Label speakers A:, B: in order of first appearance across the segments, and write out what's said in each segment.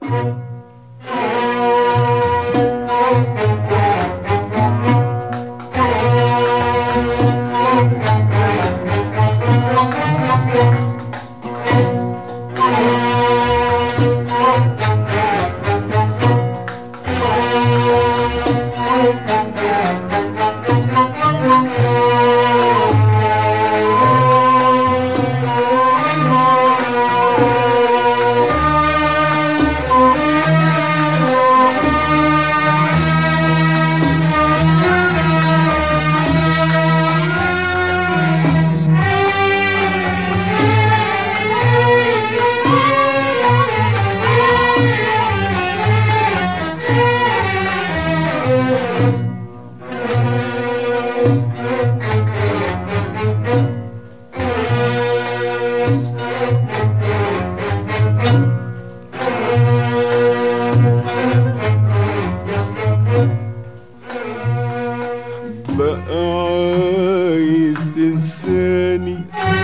A: بقى عايز تنساني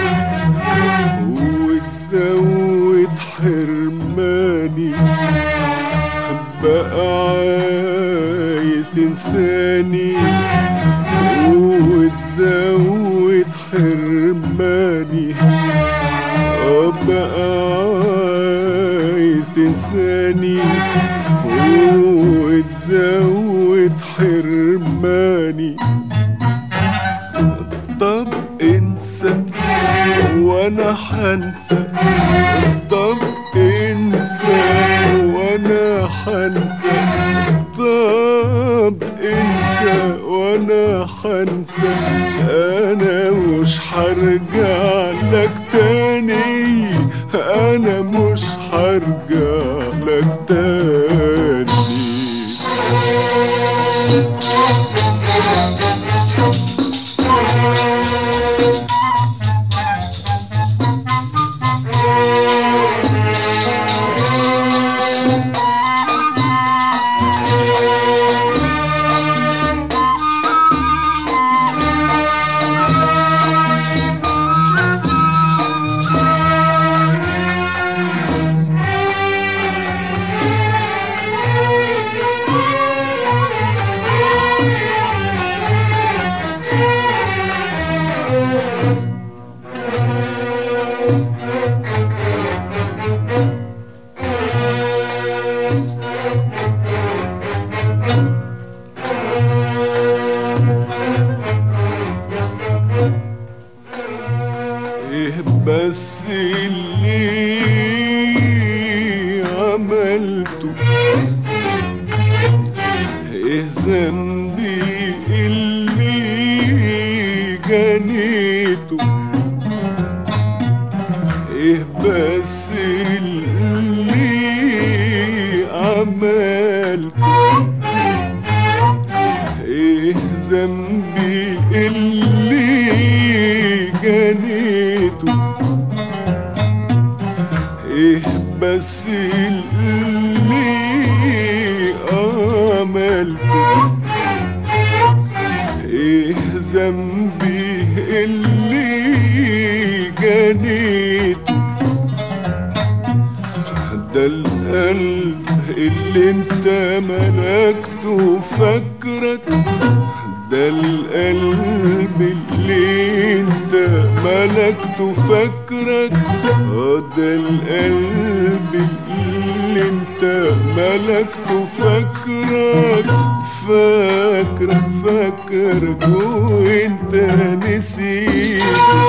A: وتزود حرماني بقى عايز تنساني وتزود حرماني آه بقى عايز تنساني وتزود حرماني طب انسى وانا حنسى طب انسى وانا حنسى طب انسى وانا حنسى انا مش هرجع لك تاني انا مش هرجع لك تاني ايه بس اللي عملته ايه ذنبي اللي جنيته ايه بس اللي عملته ايه ذنبي اللي جنيته ايه بس اللي عملته ايه ذنبي اللي جنيته ده القلب اللي انت ملكته فاكرك ده القلب اللي انت ملكته فاكرك اه ده القلب اللي انت ملكته فاكرك فاكرك فاكرك وانت نسيته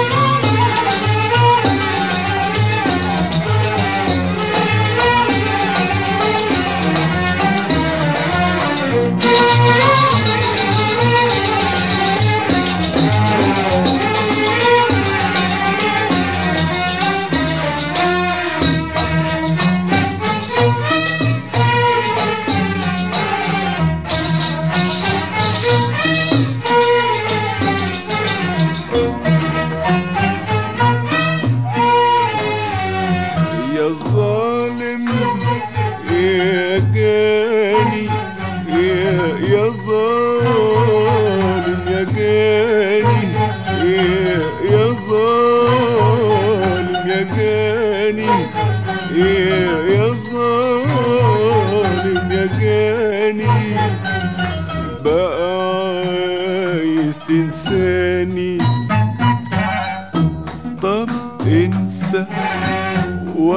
A: يا ظالم يا جاني يا يا ظالم يا جاني يا يا ظالم يا جاني يا يا ظالم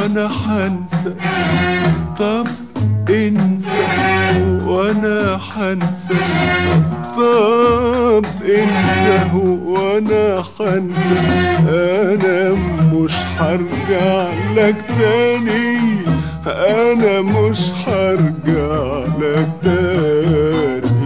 A: وانا حنسى طب انسى وانا حنسى طب انسى وانا حنسى انا مش هرجع لك تاني انا مش هرجع لك تاني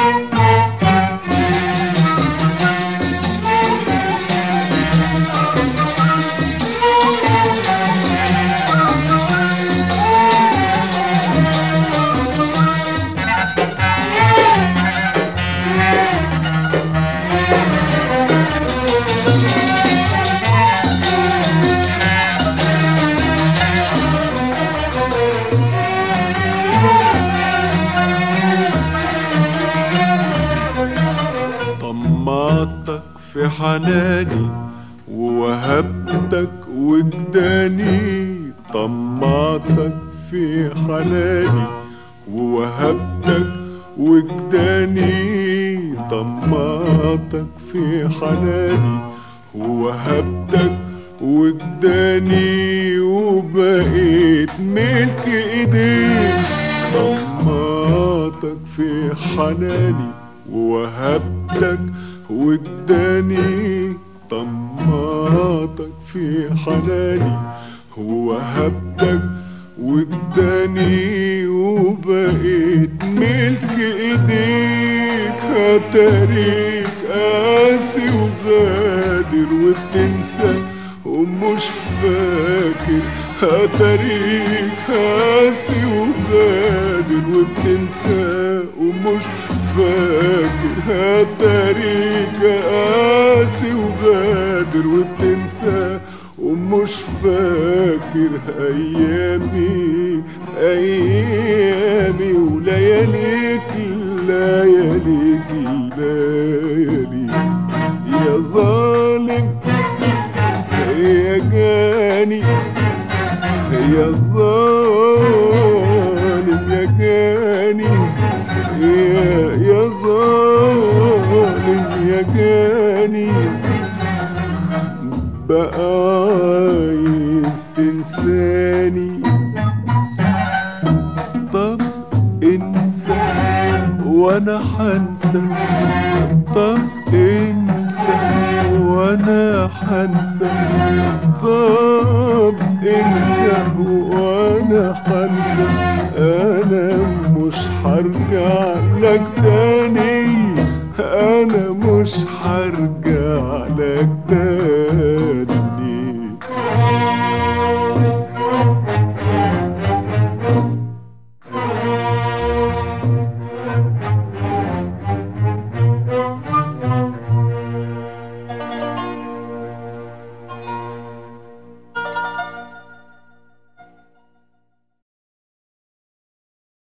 A: طمعتك في حناني ووهبتك وجداني طمعتك في حناني ووهبتك وجداني طمعتك في حناني ووهبتك وجداني وبقيت ملك ايديك طمعتك في حناني ووهبتك وجداني طمعتك في حناني ووهبتك وجداني وبقيت ملك ايديك هتاريك قاسي وغادر وبتنسى ومش فاكر هتاريك قاسي وغادر وبتنسى ومش فاكر هتاريك قاسي وغادر وبتنسى ومش فاكر ايامي ايامي ولياليك لياليك لياليك يا ظالم يا جاني يا ظالم يا جاني يا يا ظالم يا جاني بقى عايز تنساني طب انسى وانا حنسى طب انسى وانا حنسى طب انسى وانا حنسى انا مش هرجع لك تاني انا مش هرجع لك تاني